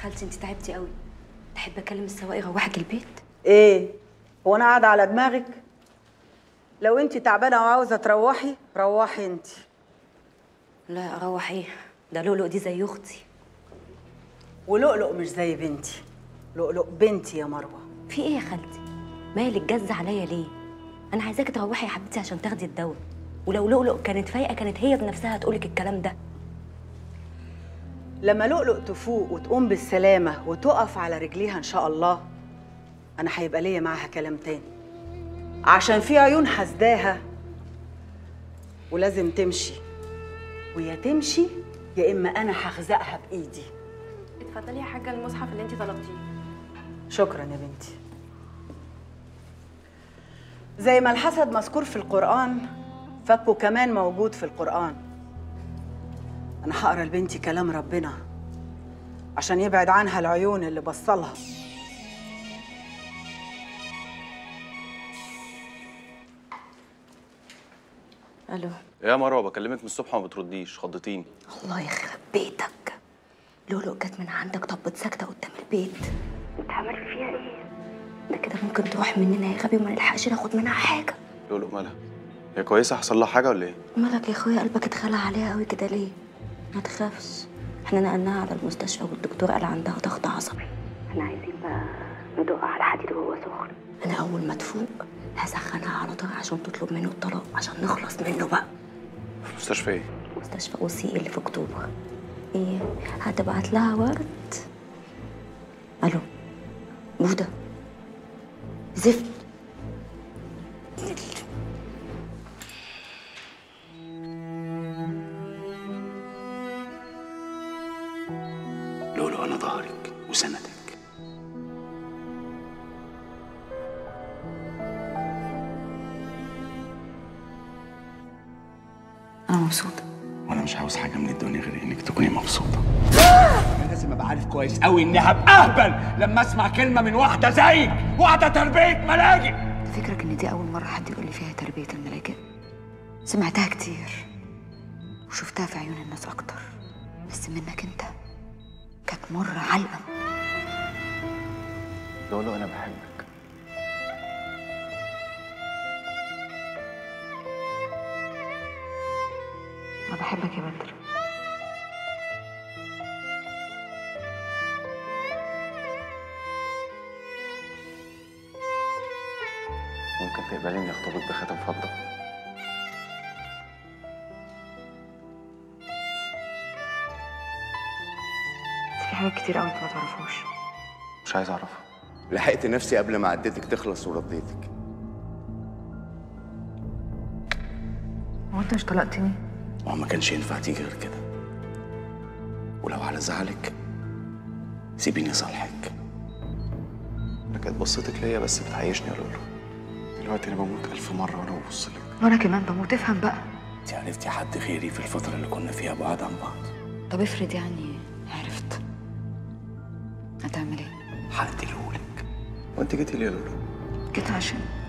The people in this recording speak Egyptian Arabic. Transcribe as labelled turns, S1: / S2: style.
S1: خالتي انت تعبتي قوي تحب اكلم السواق يروحك البيت
S2: ايه هو انا قاعده على دماغك لو انت تعبانه وعاوزه تروحي روحي انت
S1: لا اروح ايه ده لؤلؤ دي زي اختي
S2: ولؤلؤ مش زي بنتي لؤلؤ بنتي يا مروه
S1: في ايه يا خالتي مالك جز عليا ليه انا عايزاكي تروحي يا حبيبتي عشان تاخدي الدواء ولو لؤلؤ كانت فايقه كانت هي بنفسها هتقولك الكلام ده
S2: لما لؤلؤ تفوق وتقوم بالسلامه وتقف على رجليها ان شاء الله انا هيبقى ليا معاها كلام تاني عشان في عيون حسداها ولازم تمشي ويا تمشي يا اما انا هخزقها بايدي
S3: اتفضلي يا حاجه المصحف اللي انت طلبتيه
S2: شكرا يا بنتي زي ما الحسد مذكور في القرآن فكه كمان موجود في القرآن أنا هقرا لبنتي كلام ربنا عشان يبعد عنها العيون اللي بصلها
S1: الو
S4: يا مروه بكلمك من الصبح وما بترديش خضتيني
S1: الله يخرب بيتك لؤلؤ جت من عندك طبت ساكته قدام البيت انت عملت فيها ايه ده كده ممكن تروح مننا يا غبي وما نلحقش ناخد منها حاجه
S4: لؤلؤ مالها هي كويسه حصل لها حاجه ولا ايه
S1: مالك يا اخويا قلبك اتخلع عليها قوي كده ليه ما تخافش احنا نقلناها على المستشفى والدكتور قال عندها ضغط عصبي احنا عايزين بقى ندق على حديد وهو سخن انا اول ما تفوق هسخنها على طول عشان تطلب منه الطلاق عشان نخلص منه بقى
S4: في مستشفى ايه
S1: مستشفى اوسي اللي في اكتوبر ايه هتبعت لها ورد الو بوده زفت
S5: لولو انا ظهرك وسندك
S1: انا مبسوطه
S5: وانا مش عاوز حاجه من الدنيا غير انك تكوني مبسوطه
S6: انا لازم ابقى عارف كويس قوي اني هبقى اهبل لما اسمع كلمه من واحده زيك واحده تربيه ملاجئ
S1: انت فكرك ان دي اول مره حد يقول لي فيها تربيه الملاجئ سمعتها كتير وشفتها في عيون الناس اكتر بس منك انت كانت مره علقه
S4: لؤلؤ انا بحبك
S1: انا بحبك يا بدر
S4: ممكن تقبلي اني اخطبك بخاتم فضه
S1: بس في حاجات كتير قوي انت ما تعرفوش
S4: مش عايز اعرفها
S5: لحقت نفسي قبل ما عدتك تخلص ورديتك
S1: هو انت مش طلقتني
S5: وهو ما كانش ينفع تيجي غير كده ولو على زعلك سيبيني صالحك
S4: انا كانت بصتك ليا بس بتعيشني يا لؤلؤ دلوقتي انا بموت الف مره وانا ببص لك
S1: وانا كمان بموت افهم بقى
S5: انت عرفتي حد غيري في الفتره اللي كنا فيها بعاد عن بعض
S1: طب افرض يعني عرفت هتعمل ايه
S5: هقتلهولك
S4: وانت جيتي ليه يا لؤلؤ
S1: جيت عشان